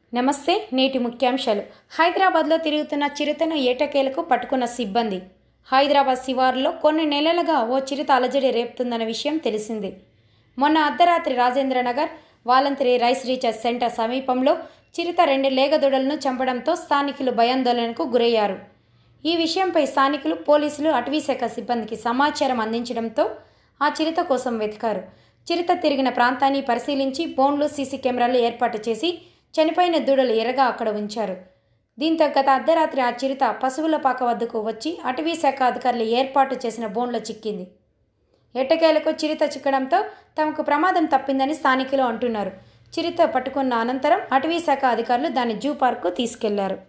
నమస్తే నేటి ముఖ్యాంశాలు హైదరాబాద్లో తిరుగుతున్న చిరుతను ఏటకేలకు పట్టుకున్న సిబ్బంది హైదరాబాద్ శివారులో కొన్ని నెలలుగా ఓ చిరుత అలజడి రేపుతుందన్న విషయం తెలిసిందే మొన్న అర్ధరాత్రి Rajendranagar Walamtari rice research centre సమీపంలో చిరుత రెండు లేగదొడలను చంపడంతో స్థానికులు భయాందోళనకు గురయ్యారు ఈ విషయంపై స్థానికులు పోలీసులు అటవీశాఖ సిబ్బందికి సమాచారం అందించడంతో ఆ చిరుత కోసం వెతికారు చిరుత తిరిగిన ప్రాంతాన్ని పరిశీలించి బోన్లు సీసీ కెమెరాలు ఏర్పాటు చేసి చనిపోయిన దూడలు ఎరగా అక్కడ ఉంచారు దీంతో గత అర్ధరాత్రి ఆ చిరుత పశువుల పాక వద్దకు వచ్చి అటవీ శాఖ అధికారులు ఏర్పాటు చేసిన బోన్లో చిక్కింది ఎట్టకేలకు చిరుత చిక్కడంతో తమకు ప్రమాదం తప్పిందని స్థానికులు అంటున్నారు చిరుత పట్టుకున్న అనంతరం అటవీ శాఖ అధికారులు దాన్ని జూ పార్కు తీసుకెళ్లారు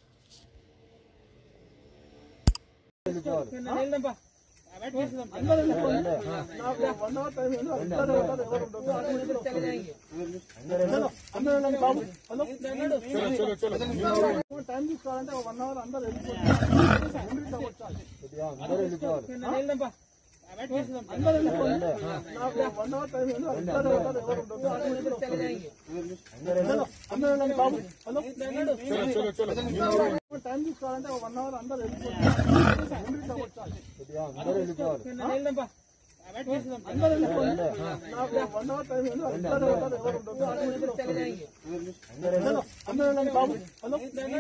టైం తీసుకోవాలంటే ఒక వన్ అవర్ అందరూ వెళ్ళిపోతారు అందరూ వెళ్ళిపోవాలి అందరూ వెళ్ళిపోండి నాకు వన్ అవర్ టైం ఉంది అందరూ ఉంటారు ఎవరు ఉండొద్దు అటు ఇటు వస్తారు. హలో, అందరూ వెళ్ళండి బాబు హలో టైం తీసుకోవాలంటే ఒక వన్ అవర్ అందరూ వెళ్ళిపోతారు అందరూ వెళ్ళిపోవాలి అందరూ వెళ్ళిపోండి నాకు వన్ అవర్ టైం ఉంది అందరూ ఉంటారు ఎవరు ఉండొద్దు అటు ఇటు వస్తారు. హలో, అందరూ వెళ్ళండి బాబు హలో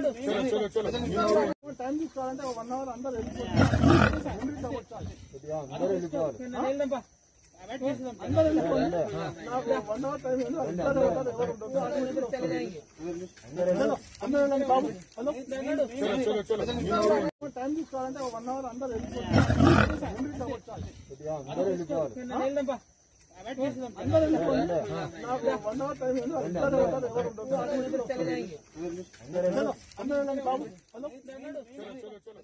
టైం తీసుకోవాలంటే ఒక వన్ అవర్ అందరూ వెళ్ళిపోతారు అందరూ వెళ్ళిపోవాలి అందరూ వెళ్ళిపోండి నాకు వన్ అవర్ టైం ఉంది అందరూ ఉంటారు ఎవరు ఉండొద్దు అటు ఇటు వస్తారు. హలో, అందరూ వెళ్ళండి బాబు హలో టైం తీసుకోవాలంటే ఒక వన్ అవర్ అందరూ వెళ్ళిపోతారు అందరూ వెళ్ళిపోవాలి అందరూ వెళ్ళిపోండి నాకు వన్ అవర్ టైం ఉంది అందరూ ఉంటారు ఎవరు ఉండొద్దు అటు ఇటు వస్తారు. హలో, అందరూ వెళ్ళండి బాబు హలో